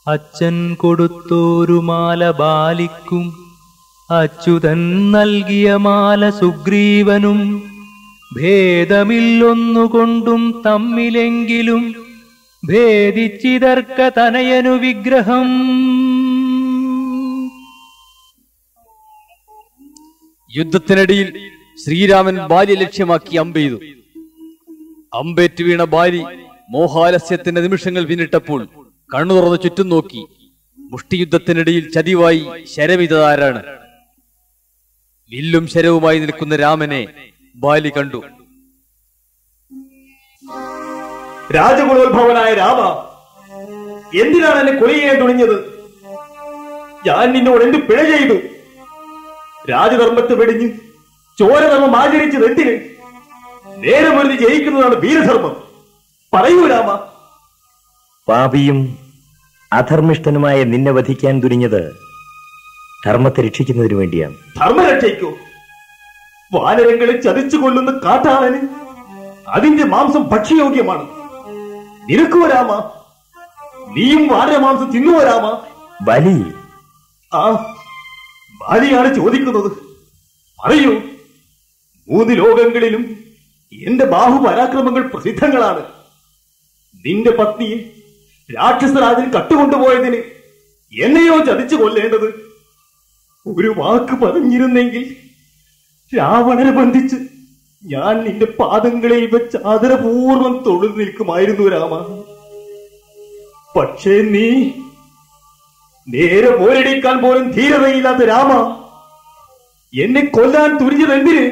അച്ഛൻ കൊടുത്തോരു മാല ബാലിക്കും അച്യുതൻ നൽകിയ മാല സുഗ്രീവനും ഭേദമില്ലൊന്നുകൊണ്ടും തമ്മിലെങ്കിലും ഭേദിച്ചിതർക്ക തനയനു വിഗ്രഹം യുദ്ധത്തിനിടയിൽ ശ്രീരാമൻ ബാല്യ ലക്ഷ്യമാക്കി അമ്പെയ്തു അമ്പേറ്റ് വീണ ബാലി മോഹാലസ്യത്തിന്റെ നിമിഷങ്ങൾ പിന്നിട്ടപ്പോൾ കണ്ണു തുറന്ന് ചുറ്റും നോക്കി മുഷ്ടിയുദ്ധത്തിനിടയിൽ ചതിവായി ശരവിതതാരാണ് വില്ലും ശരവുമായി നിൽക്കുന്ന രാമനെ ബാലി കണ്ടു രാജകുലോത്ഭവനായ രാമ എന്തിനാണ് എന്നെ കൊല ചെയ്യാൻ തുണിഞ്ഞത് ഞാൻ നിന്നോട് എന്ത് പിഴ ചെയ്തു രാജധർമ്മത്തെ വെടിഞ്ഞ് ചോരധർമ്മം ആചരിച്ചത് എന്തിന് നേരെ പൊരുതി ജയിക്കുന്നതാണ് വീരധർമ്മം പറയൂ രാമ പാപിയും അധർമ്മിഷ്ഠനുമായ നിന്നെ വധിക്കാൻ തുനിഞ്ഞത് ധർമ്മത്തെ രക്ഷിക്കുന്നതിനു വേണ്ടിയാണ് ധർമ്മരക്ഷയ്ക്കോ വാനരങ്ങളെ ചതിച്ചു കൊല്ലുന്ന കാട്ടാളന് അതിന്റെ മാംസം ഭക്ഷ്യയോഗ്യമാണ് നിനക്കോ രാമ നീയും വാനരമാംസം തിന്നുവോ രാമ ബലി ആ ബാലിയാണ് ചോദിക്കുന്നത് പറയൂ മൂന്ന് ലോകങ്ങളിലും എന്റെ ബാഹുപരാക്രമങ്ങൾ പ്രസിദ്ധങ്ങളാണ് നിന്റെ പത്നിയെ രാക്ഷസരാജൻ കട്ടുകൊണ്ടുപോയതിന് എന്നെയോ ചതിച്ചു കൊല്ലേണ്ടത് ഒരു വാക്ക് പറഞ്ഞിരുന്നെങ്കിൽ രാവണനെ ബന്ധിച്ച് ഞാൻ നിന്റെ പാദങ്ങളിൽ വെച്ച് ആദരപൂർവം തൊഴുതു നിൽക്കുമായിരുന്നു രാമ പക്ഷേ നീ നേരെ പോരടിക്കാൻ പോലും ധീരതയില്ലാത്ത രാമ എന്നെ കൊല്ലാൻ തുരിഞ്ഞത് എന്തിന്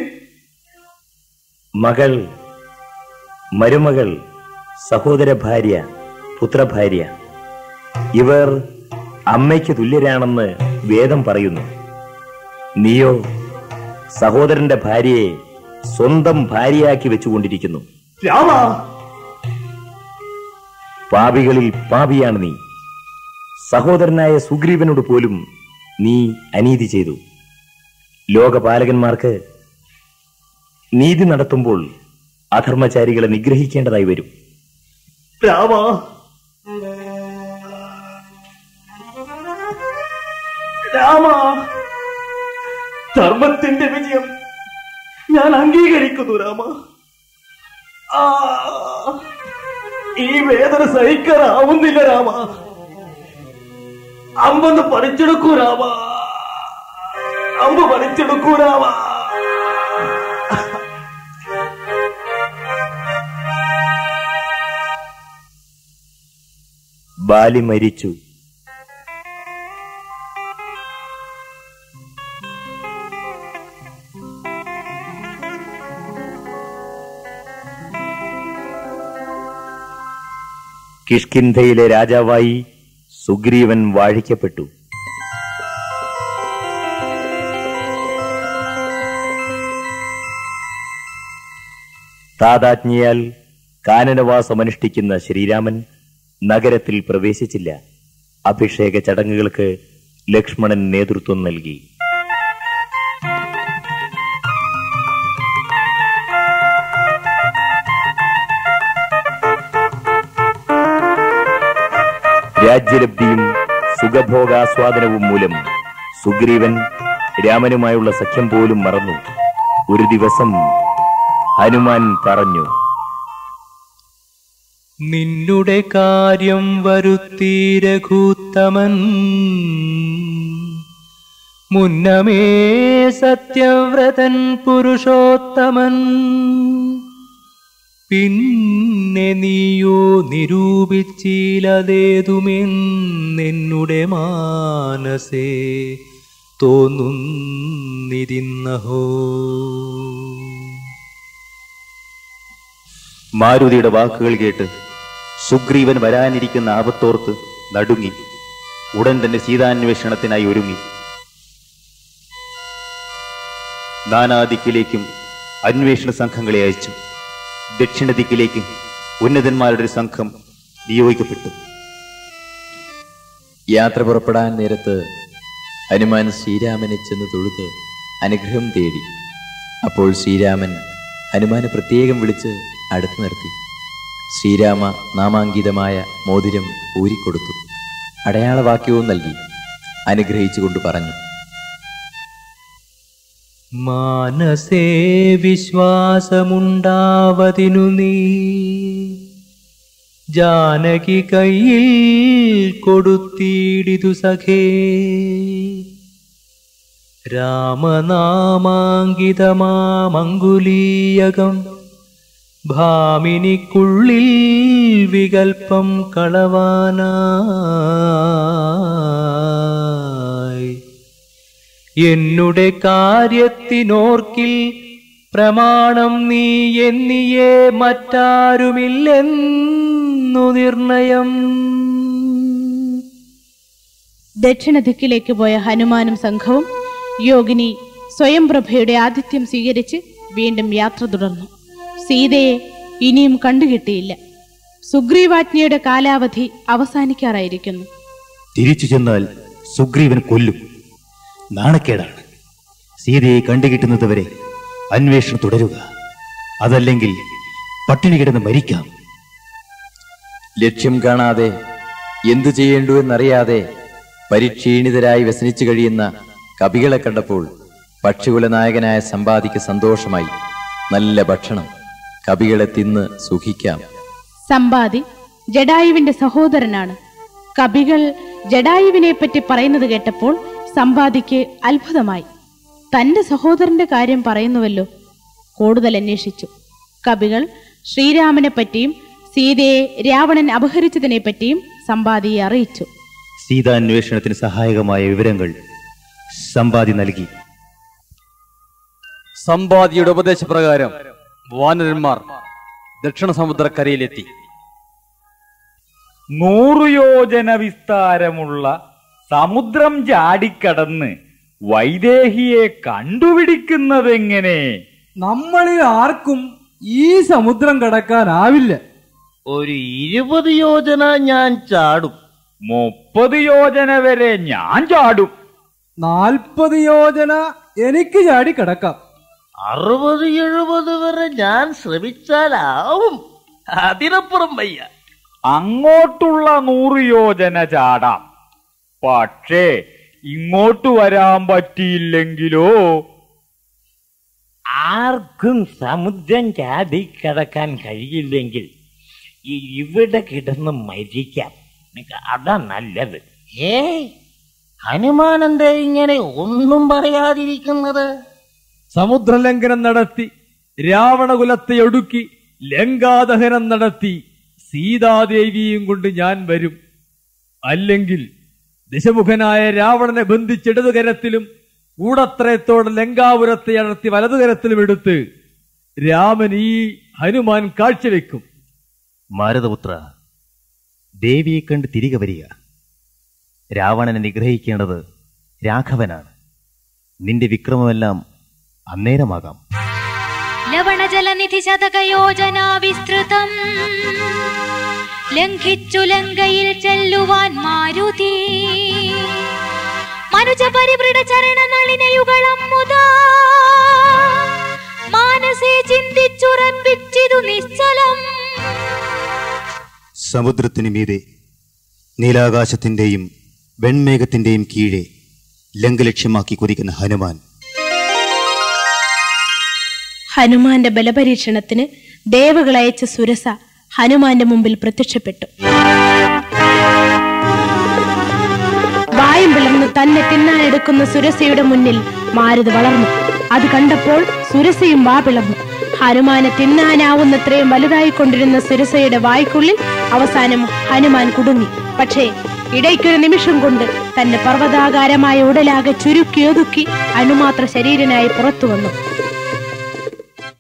മകൾ മരുമകൾ സഹോദര ഭാര്യ പുത്രഭാര്യ ഇവർ അമ്മയ്ക്ക് തുല്യരാണെന്ന് വേദം പറയുന്നു നീയോ സഹോദരന്റെ ഭാര്യയെ സ്വന്തം ഭാര്യയാക്കി വെച്ചുകൊണ്ടിരിക്കുന്നു രാമ പാപികളിൽ പാപിയാണ് നീ സഹോദരനായ സുഗ്രീവനോട് പോലും നീ അനീതി ചെയ്തു ലോകപാലകന്മാർക്ക് നീതി നടത്തുമ്പോൾ അധർമ്മചാരികളെ നിഗ്രഹിക്കേണ്ടതായി വരും രാമ രാമ ധർമ്മത്തിന്റെ വിജയം ഞാൻ അംഗീകരിക്കുന്നു രാമ ആ, ഈ വേദന സഹിക്കാനാവുന്നില്ല രാമ അമ്പൊന്ന് പറിച്ചെടുക്കൂ രാമ അമ്പ് പറിച്ചെടുക്കൂ രാമ ബാലി മരിച്ചു കിഷ്കിന്ധയിലെ രാജാവായി സുഗ്രീവൻ വാഴിക്കപ്പെട്ടു താതാജ്ഞയാൽ കാനനവാസമനുഷ്ഠിക്കുന്ന ശ്രീരാമൻ നഗരത്തിൽ പ്രവേശിച്ചില്ല അഭിഷേക ചടങ്ങുകൾക്ക് ലക്ഷ്മണൻ നേതൃത്വം നൽകി രാജ്യലബ്ധിയും സുഖഭോഗാസ്വാദനവും മൂലം സുഗ്രീവൻ രാമനുമായുള്ള സഖ്യം പോലും മറന്നു ഒരു ദിവസം ഹനുമാൻ പറഞ്ഞു നിന്നുടെ കാര്യം വരുത്തി രഘുത്തമൻ മുന്നമേ സത്യവ്രതൻ പുരുഷോത്തമൻ പിന്നെ നീയോ നിരൂപിച്ചിലതേതുമെന്നെന്നുടെ മാനസേ തോന്നുന്നിരിന്നഹോ മാരുതിയുടെ വാക്കുകൾ കേട്ട് സുഗ്രീവൻ വരാനിരിക്കുന്ന ആപത്തോർത്ത് നടുങ്ങി ഉടൻ തന്നെ സീതാന്വേഷണത്തിനായി ഒരുങ്ങി നാനാദിക്കിലേക്കും അന്വേഷണ സംഘങ്ങളെ അയച്ചു ദക്ഷിണ ദിക്കിലേക്ക് ഉന്നതന്മാരുടെ ഒരു സംഘം നിയോഗിക്കപ്പെട്ടു യാത്ര പുറപ്പെടാൻ നേരത്ത് ഹനുമാൻ ശ്രീരാമനെ ചെന്ന് തൊഴുത് അനുഗ്രഹം തേടി അപ്പോൾ ശ്രീരാമൻ ഹനുമാനെ പ്രത്യേകം വിളിച്ച് അടുത്തു നിർത്തി ശ്രീരാമ നാമാങ്കിതമായ മോതിരം ഊരിക്കൊടുത്തു അടയാളവാക്യവും നൽകി അനുഗ്രഹിച്ചുകൊണ്ട് പറഞ്ഞു മാനസേ വിശ്വാസമുണ്ടാവതിനു നീ ജാനകി കയ്യിൽ കൊടുത്തിടിതു സഖേ രാമനാമാങ്കിതമാമങ്കുലീയകം ഭാമിനിക്കുള്ളിൽ വികൽപ്പം കളവാനായി എന്നുടെ കാര്യത്തിനോർക്കിൽ പ്രമാണം നീ എന്നിയേ മറ്റാരുമില്ലെന്നു നിർണയം ദക്ഷിണ ദിക്കിലേക്ക് പോയ ഹനുമാനും സംഘവും യോഗിനി സ്വയംപ്രഭയുടെ ആതിഥ്യം സ്വീകരിച്ച് വീണ്ടും യാത്ര തുടർന്നു സീതയെ ഇനിയും കണ്ടുകിട്ടിയില്ല സുഗ്രീവാജ്ഞയുടെ കാലാവധി അവസാനിക്കാറായിരിക്കുന്നു തിരിച്ചു ചെന്നാൽ സുഗ്രീവൻ കൊല്ലും നാണക്കേടാണ് സീതയെ കണ്ടുകിട്ടുന്നതുവരെ അന്വേഷണം തുടരുക അതല്ലെങ്കിൽ പട്ടിണി കിടന്ന് മരിക്കാം ലക്ഷ്യം കാണാതെ എന്തു ചെയ്യേണ്ടു എന്നറിയാതെ പരിക്ഷീണിതരായി വ്യസനിച്ചു കഴിയുന്ന കവികളെ കണ്ടപ്പോൾ പക്ഷികുല നായകനായ സമ്പാദിക്ക് സന്തോഷമായി നല്ല ഭക്ഷണം കവികളെ തിന്ന് സുഖിക്കാം സമ്പാദി ജഡായുവിന്റെ സഹോദരനാണ് കവികൾ ജഡായുവിനെ പറ്റി പറയുന്നത് കേട്ടപ്പോൾ സമ്പാദിക്ക് അത്ഭുതമായി തന്റെ സഹോദരന്റെ കാര്യം പറയുന്നുവല്ലോ കൂടുതൽ അന്വേഷിച്ചു കവികൾ ശ്രീരാമനെ പറ്റിയും സീതയെ രാവണൻ അപഹരിച്ചതിനെ പറ്റിയും സമ്പാദിയെ അറിയിച്ചു സീതാന്വേഷണത്തിന് സഹായകമായ വിവരങ്ങൾ സമ്പാദി നൽകി സമ്പാദിയുടെ ഉപദേശപ്രകാരം വാനരന്മാർ ദക്ഷിണ സമുദ്രക്കരയിലെത്തി നൂറു യോജന വിസ്താരമുള്ള സമുദ്രം ചാടിക്കടന്ന് വൈദേഹിയെ കണ്ടുപിടിക്കുന്നതെങ്ങനെ നമ്മളിൽ ആർക്കും ഈ സമുദ്രം കടക്കാനാവില്ല ഒരു ഇരുപത് യോജന ഞാൻ ചാടും മുപ്പത് യോജന വരെ ഞാൻ ചാടും നാൽപ്പത് യോജന എനിക്ക് ചാടി കിടക്കാം അറുപത് എഴുപത് വരെ ഞാൻ ശ്രമിച്ചാലാവും അതിനപ്പുറം വയ്യ അങ്ങോട്ടുള്ള നൂറ് യോജന ചാടാം പക്ഷേ ഇങ്ങോട്ട് വരാൻ പറ്റിയില്ലെങ്കിലോ ആർക്കും സമുദ്രം ചാടിക്കടക്കാൻ കഴിയില്ലെങ്കിൽ ഈ- ഇവിടെ കിടന്ന് മരിക്കാം അതാ നല്ലത് ഏ ഹനുമാനന്ദ ഇങ്ങനെ ഒന്നും പറയാതിരിക്കുന്നത് സമുദ്രലംഘനം നടത്തി രാവണകുലത്തെ ഒടുക്കി ലങ്കാദഹനം നടത്തി സീതാദേവിയും കൊണ്ട് ഞാൻ വരും അല്ലെങ്കിൽ ദശമുഖനായ രാവണനെ ബന്ധിച്ചിടതുകരത്തിലും കൂടത്രയത്തോടെ ലങ്കാപുരത്തെ അടർത്തി വലതുകരത്തിലും എടുത്ത് രാമൻ ഈ ഹനുമാൻ കാഴ്ചവെക്കും മാരതപുത്ര ദേവിയെ കണ്ട് തിരികെ വരിക രാവണനെ നിഗ്രഹിക്കേണ്ടത് രാഘവനാണ് നിന്റെ വിക്രമമെല്ലാം അന്നേരമാകാം ലവണജലനിധി ശതകയോജനാ വിസ്തൃതം ലംഘിച്ചു ലങ്കയിൽ ചെല്ലുവാൻ മാരുതി മനുജ പരിവൃട ചരണ നളിനയുഗളം മുതാ മാനസേ ചിന്തിച്ചുറപ്പിച്ചിതു നിശ്ചലം സമുദ്രത്തിനു മീതെ നീലാകാശത്തിന്റെയും വെൺമേഘത്തിന്റെയും കീഴെ ലംഘലക്ഷ്യമാക്കി കുതിക്കുന്ന ഹനുമാൻ ഹനുമാന്റെ ബലപരീക്ഷണത്തിന് ദേവകളയച്ച സുരസ ഹനുമാന്റെ മുമ്പിൽ പ്രത്യക്ഷപ്പെട്ടു വായും പിളർന്ന് തന്നെ തിന്നാനെടുക്കുന്ന സുരസയുടെ മുന്നിൽ മാരുത് വളർന്നു അത് കണ്ടപ്പോൾ സുരസയും വാ പിളർന്നു ഹനുമാനെ തിന്നാനാവുന്നത്രയും വലുതായിക്കൊണ്ടിരുന്ന സുരസയുടെ വായ്ക്കുള്ളിൽ അവസാനം ഹനുമാൻ കുടുങ്ങി പക്ഷേ ഇടയ്ക്കൊരു നിമിഷം കൊണ്ട് തന്റെ പർവ്വതാകാരമായ ഉടലാകെ ചുരുക്കി ഒതുക്കി അനുമാത്ര ശരീരനായി പുറത്തു വന്നു